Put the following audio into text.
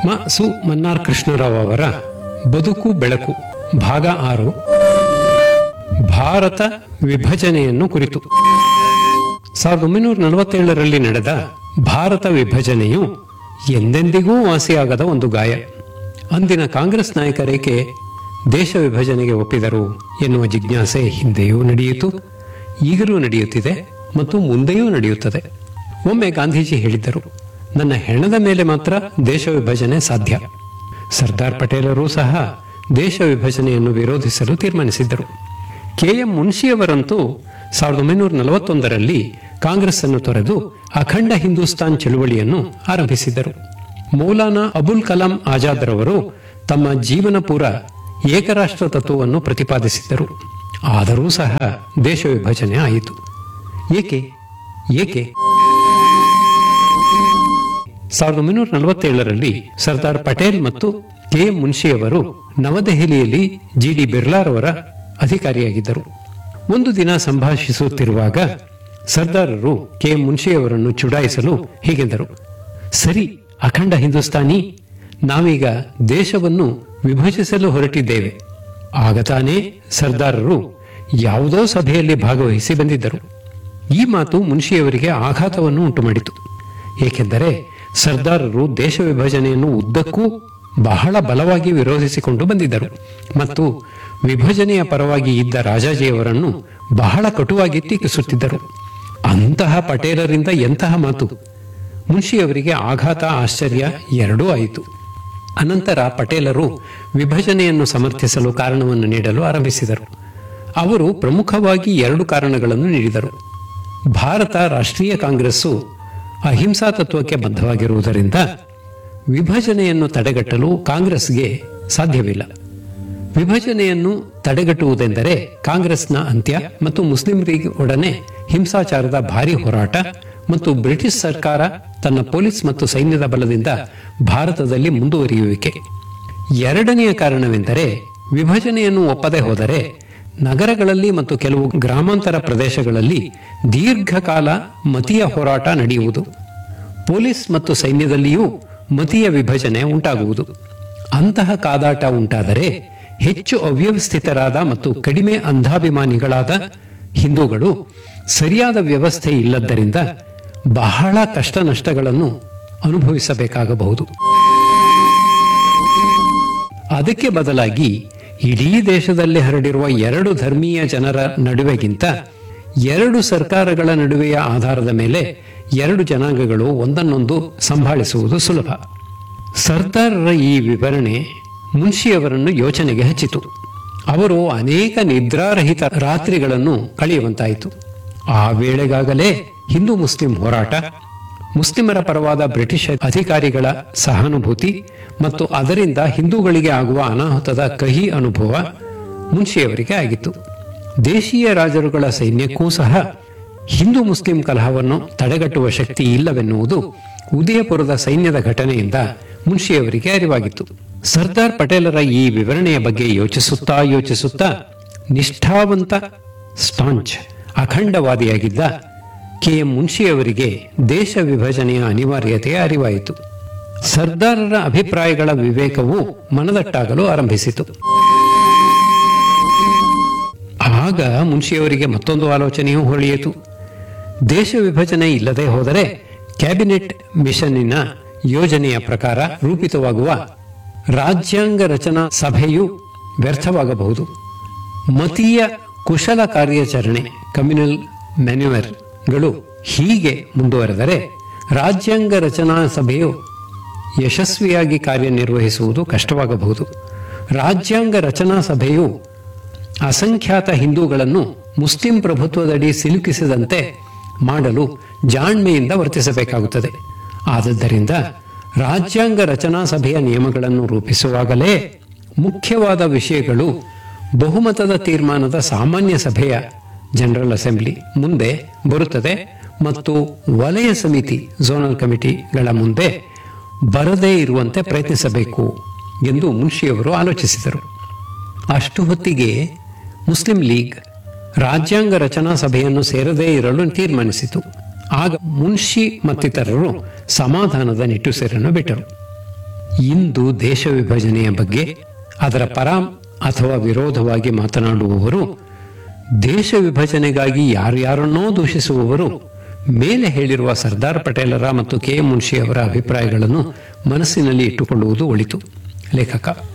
ಮ ಸು ಮನ್ನಾರ್ ಕೃಷ್ಣರಾವ್ ಅವರ ಬದುಕು ಬೆಳಕು ಭಾಗ ಆರು ಭಾರತ ವಿಭಜನೆಯನ್ನು ಕುರಿತು ಸಾವಿರದ ಒಂಬೈನೂರ ನಲವತ್ತೇಳರಲ್ಲಿ ನಡೆದ ಭಾರತ ವಿಭಜನೆಯು ಎಂದೆಂದಿಗೂ ವಾಸಿಯಾಗದ ಒಂದು ಗಾಯ ಅಂದಿನ ಕಾಂಗ್ರೆಸ್ ನಾಯಕರೇಕೆ ದೇಶ ವಿಭಜನೆಗೆ ಒಪ್ಪಿದರು ಎನ್ನುವ ಜಿಜ್ಞಾಸೆ ಹಿಂದೆಯೂ ನಡೆಯಿತು ಈಗಲೂ ನಡೆಯುತ್ತಿದೆ ಮತ್ತು ಮುಂದೆಯೂ ನಡೆಯುತ್ತದೆ ಒಮ್ಮೆ ಗಾಂಧೀಜಿ ಹೇಳಿದ್ದರು ನನ್ನ ಹೆಣದ ಮೇಲೆ ಮಾತ್ರ ದೇಶ ವಿಭಜನೆ ಸಾಧ್ಯ ಸರ್ದಾರ್ ಪಟೇಲರೂ ಸಹ ದೇಶ ವಿಭಜನೆಯನ್ನು ವಿರೋಧಿಸಲು ತೀರ್ಮಾನಿಸಿದ್ದರು ಕೆಎಂ ಮುನ್ಷಿಯವರಂತೂ ಸಾವಿರದ ಒಂಬೈನೂರ ನಲವತ್ತೊಂದರಲ್ಲಿ ಕಾಂಗ್ರೆಸ್ ಅನ್ನು ತೊರೆದು ಅಖಂಡ ಹಿಂದೂಸ್ತಾನ್ ಚಳುವಳಿಯನ್ನು ಆರಂಭಿಸಿದ್ದರು ಮೌಲಾನಾ ಅಬುಲ್ ಕಲಾಂ ಆಜಾದ್ ರವರು ತಮ್ಮ ಜೀವನ ಪೂರ ಏಕರಾಷ್ಟ್ರ ತತ್ವವನ್ನು ಪ್ರತಿಪಾದಿಸಿದ್ದರು ಆದರೂ ಸಹ ದೇಶ ವಿಭಜನೆ ಆಯಿತು ಏಕೆ ಏಕೆ ಸಾವಿರದ ಒಂಬೈನೂರ ನಲವತ್ತೇಳರಲ್ಲಿ ಸರ್ದಾರ್ ಪಟೇಲ್ ಮತ್ತು ಕೆ ಎಂ ಮುನ್ಷಿಯವರು ನವದೆಹಲಿಯಲ್ಲಿ ಜಿ ಡಿ ಬಿರ್ಲಾರವರ ಅಧಿಕಾರಿಯಾಗಿದ್ದರು ಒಂದು ದಿನ ಸಂಭಾಷಿಸುತ್ತಿರುವಾಗ ಸರ್ದಾರರು ಕೆ ಎಂ ಮುನ್ಷಿಯವರನ್ನು ಚುಡಾಯಿಸಲು ಹೀಗೆಂದರು ಸರಿ ಅಖಂಡ ಹಿಂದೂಸ್ತಾನಿ ನಾವೀಗ ದೇಶವನ್ನು ವಿಭಜಿಸಲು ಹೊರಟಿದ್ದೇವೆ ಆಗ ತಾನೇ ಸರ್ದಾರರು ಯಾವುದೋ ಸಭೆಯಲ್ಲಿ ಭಾಗವಹಿಸಿ ಬಂದಿದ್ದರು ಈ ಮಾತು ಮುನ್ಷಿಯವರಿಗೆ ಆಘಾತವನ್ನು ಉಂಟುಮಾಡಿತು ಏಕೆಂದರೆ ಸರ್ದಾರರು ದೇಶ ವಿಭಜನೆಯನ್ನು ಉದ್ದಕ್ಕೂ ಬಹಳ ಬಲವಾಗಿ ವಿರೋಧಿಸಿಕೊಂಡು ಬಂದಿದ್ದರು ಮತ್ತು ವಿಭಜನೆಯ ಪರವಾಗಿ ಇದ್ದ ರಾಜಾಜಿಯವರನ್ನು ಬಹಳ ಕಟುವಾಗಿ ಟೀಕಿಸುತ್ತಿದ್ದರು ಅಂತಹ ಪಟೇಲರಿಂದ ಎಂತಹ ಮಾತು ಮುನ್ಷಿಯವರಿಗೆ ಆಘಾತ ಆಶ್ಚರ್ಯ ಎರಡೂ ಆಯಿತು ಅನಂತರ ಪಟೇಲರು ವಿಭಜನೆಯನ್ನು ಸಮರ್ಥಿಸಲು ಕಾರಣವನ್ನು ನೀಡಲು ಆರಂಭಿಸಿದರು ಅವರು ಪ್ರಮುಖವಾಗಿ ಎರಡು ಕಾರಣಗಳನ್ನು ನೀಡಿದರು ಭಾರತ ರಾಷ್ಟ್ರೀಯ ಕಾಂಗ್ರೆಸ್ಸು ಅಹಿಂಸಾ ತತ್ವಕ್ಕೆ ಬದ್ಧವಾಗಿರುವುದರಿಂದ ವಿಭಜನೆಯನ್ನು ತಡೆಗಟ್ಟಲು ಕಾಂಗ್ರೆಸ್ಗೆ ಸಾಧ್ಯವಿಲ್ಲ ವಿಭಜನೆಯನ್ನು ತಡೆಗಟ್ಟುವುದೆಂದರೆ ಕಾಂಗ್ರೆಸ್ನ ಅಂತ್ಯ ಮತ್ತು ಮುಸ್ಲಿಂ ಲೀಗ್ ಒಡನೆ ಹಿಂಸಾಚಾರದ ಭಾರಿ ಹೋರಾಟ ಮತ್ತು ಬ್ರಿಟಿಷ್ ಸರ್ಕಾರ ತನ್ನ ಪೊಲೀಸ್ ಮತ್ತು ಸೈನ್ಯದ ಬಲದಿಂದ ಭಾರತದಲ್ಲಿ ಮುಂದುವರಿಯುವಿಕೆ ಎರಡನೆಯ ಕಾರಣವೆಂದರೆ ವಿಭಜನೆಯನ್ನು ಒಪ್ಪದೆ ಹೋದರೆ ನಗರಗಳಲ್ಲಿ ಮತ್ತು ಕೆಲವು ಗ್ರಾಮಾಂತರ ಪ್ರದೇಶಗಳಲ್ಲಿ ದೀರ್ಘಕಾಲ ಮತೀಯ ಹೋರಾಟ ನಡೆಯುವುದು ಪೊಲೀಸ್ ಮತ್ತು ಸೈನ್ಯದಲ್ಲಿಯೂ ಮತೀಯ ವಿಭಜನೆ ಉಂಟಾಗುವುದು ಅಂತಹ ಕಾದಾಟ ಉಂಟಾದರೆ ಹೆಚ್ಚು ಅವ್ಯವಸ್ಥಿತರಾದ ಮತ್ತು ಕಡಿಮೆ ಅಂಧಾಭಿಮಾನಿಗಳಾದ ಹಿಂದೂಗಳು ಸರಿಯಾದ ವ್ಯವಸ್ಥೆ ಇಲ್ಲದ್ದರಿಂದ ಬಹಳ ಕಷ್ಟ ನಷ್ಟಗಳನ್ನು ಅನುಭವಿಸಬೇಕಾಗಬಹುದು ಅದಕ್ಕೆ ಬದಲಾಗಿ ಇಡೀ ದೇಶದಲ್ಲಿ ಹರಡಿರುವ ಎರಡು ಧರ್ಮೀಯ ಜನರ ನಡುವೆಗಿಂತ ಎರಡು ಸರ್ಕಾರಗಳ ನಡುವೆಯ ಆಧಾರದ ಮೇಲೆ ಎರಡು ಜನಾಂಗಗಳು ಒಂದನ್ನೊಂದು ಸಂಭಾಳಿಸುವುದು ಸುಲಭ ಸರ್ದಾರರ ಈ ವಿವರಣೆ ಮುನ್ಷಿಯವರನ್ನು ಯೋಚನೆಗೆ ಹಚ್ಚಿತು ಅವರು ಅನೇಕ ನಿದ್ರಾರಹಿತ ರಾತ್ರಿಗಳನ್ನು ಕಳೆಯುವಂತಾಯಿತು ಆ ವೇಳೆಗಾಗಲೇ ಹಿಂದೂ ಮುಸ್ಲಿಂ ಹೋರಾಟ ಮುಸ್ಲಿಮರ ಪರವಾದ ಬ್ರಿಟಿಷ್ ಅಧಿಕಾರಿಗಳ ಸಹಾನುಭೂತಿ ಮತ್ತು ಅದರಿಂದ ಹಿಂದೂಗಳಿಗೆ ಆಗುವ ಅನಾಹುತದ ಕಹಿ ಅನುಭವ ಮುನ್ಷಿಯವರಿಗೆ ಆಗಿತ್ತು ದೇಶೀಯ ರಾಜರುಗಳ ಸೈನ್ಯಕ್ಕೂ ಸಹ ಹಿಂದೂ ಮುಸ್ಲಿಂ ಕಲಹವನ್ನು ತಡೆಗಟ್ಟುವ ಶಕ್ತಿ ಇಲ್ಲವೆನ್ನುವುದು ಉದಯಪುರದ ಸೈನ್ಯದ ಘಟನೆಯಿಂದ ಮುನ್ಷಿಯವರಿಗೆ ಅರಿವಾಗಿತ್ತು ಸರ್ದಾರ್ ಪಟೇಲರ ಈ ವಿವರಣೆಯ ಬಗ್ಗೆ ಯೋಚಿಸುತ್ತಾ ಯೋಚಿಸುತ್ತಾ ನಿಷ್ಠಾವಂತ ಸ್ಟಾಂಚ್ ಅಖಂಡವಾದಿಯಾಗಿದ್ದ ಕೆ ಎಂ ಮುನ್ಷಿಯವರಿಗೆ ದೇಶ ವಿಭಜನೆಯ ಅನಿವಾರ್ಯತೆಯ ಅರಿವಾಯಿತು ಸರ್ದಾರರ ಅಭಿಪ್ರಾಯಗಳ ವಿವೇಕವು ಮನದಟ್ಟಾಗಲು ಆರಂಭಿಸಿತು ಆಗ ಮುನ್ಷಿಯವರಿಗೆ ಮತ್ತೊಂದು ಆಲೋಚನೆಯೂ ಹೊಳೆಯಿತು ದೇಶ ವಿಭಜನೆ ಇಲ್ಲದೆ ಹೋದರೆ ಕ್ಯಾಬಿನೆಟ್ ಮಿಷನ್ನಿನ ಯೋಜನೆಯ ಪ್ರಕಾರ ರೂಪಿತವಾಗುವ ರಾಜ್ಯಾಂಗ ರಚನಾ ಸಭೆಯು ವ್ಯರ್ಥವಾಗಬಹುದು ಮತೀಯ ಕುಶಲ ಕಾರ್ಯಾಚರಣೆ ಕಮ್ಯುನಲ್ ಮ್ಯಾನ್ಯುವರ್ಗಳು ಹೀಗೆ ಮುಂದುವರೆದರೆ ರಾಜ್ಯಾಂಗ ರಚನಾ ಸಭೆಯು ಯಶಸ್ವಿಯಾಗಿ ಕಾರ್ಯನಿರ್ವಹಿಸುವುದು ಕಷ್ಟವಾಗಬಹುದು ರಾಜ್ಯಾಂಗ ರಚನಾ ಸಭೆಯು ಅಸಂಖ್ಯಾತ ಹಿಂದೂಗಳನ್ನು ಮುಸ್ಲಿಂ ಪ್ರಭುತ್ವದಡಿ ಸಿಲುಕಿಸದಂತೆ ಮಾಡಲು ಜಾಣ್ಮೆಯಿಂದ ವರ್ತಿಸಬೇಕಾಗುತ್ತದೆ ಆದದ್ದರಿಂದ ರಾಜ್ಯಾಂಗ ರಚನಾ ಸಭೆಯ ನಿಯಮಗಳನ್ನು ರೂಪಿಸುವಾಗಲೇ ಮುಖ್ಯವಾದ ವಿಷಯಗಳು ಬಹುಮತದ ತೀರ್ಮಾನದ ಸಾಮಾನ್ಯ ಸಭೆಯ ಜನರಲ್ ಅಸೆಂಬ್ಲಿ ಮುಂದೆ ಬರುತ್ತದೆ ಮತ್ತು ವಲಯ ಸಮಿತಿ ಝೋನಲ್ ಕಮಿಟಿಗಳ ಮುಂದೆ ಬರದೇ ಇರುವಂತೆ ಪ್ರಯತ್ನಿಸಬೇಕು ಎಂದು ಮುನ್ಷಿಯವರು ಆಲೋಚಿಸಿದರು ಅಷ್ಟು ಹೊತ್ತಿಗೆ ಮುಸ್ಲಿಂ ಲೀಗ್ ರಾಜ್ಯಾಂಗ ರಚನಾ ಸಭೆಯನ್ನು ಸೇರದೇ ಇರಲು ತೀರ್ಮಾನಿಸಿತು ಆಗ ಮುನ್ಷಿ ಮತ್ತಿತರರು ಸಮಾಧಾನದ ನಿಟ್ಟುಸಿರನ್ನು ಬಿಟ್ಟರು ಇಂದು ದೇಶ ವಿಭಜನೆಯ ಬಗ್ಗೆ ಅದರ ಪರ ಅಥವಾ ವಿರೋಧವಾಗಿ ಮಾತನಾಡುವವರು ದೇಶ ವಿಭಜನೆಗಾಗಿ ಯಾರ್ಯಾರನ್ನೋ ದೂಷಿಸುವವರು ಮೇಲೆ ಹೇಳಿರುವ ಸರ್ದಾರ್ ಪಟೇಲರ ಮತ್ತು ಕೆ ಎಂ ಮುನ್ಷಿ ಅವರ ಅಭಿಪ್ರಾಯಗಳನ್ನು ಮನಸ್ಸಿನಲ್ಲಿ ಇಟ್ಟುಕೊಳ್ಳುವುದು ಒಳಿತು ಲೇಖಕ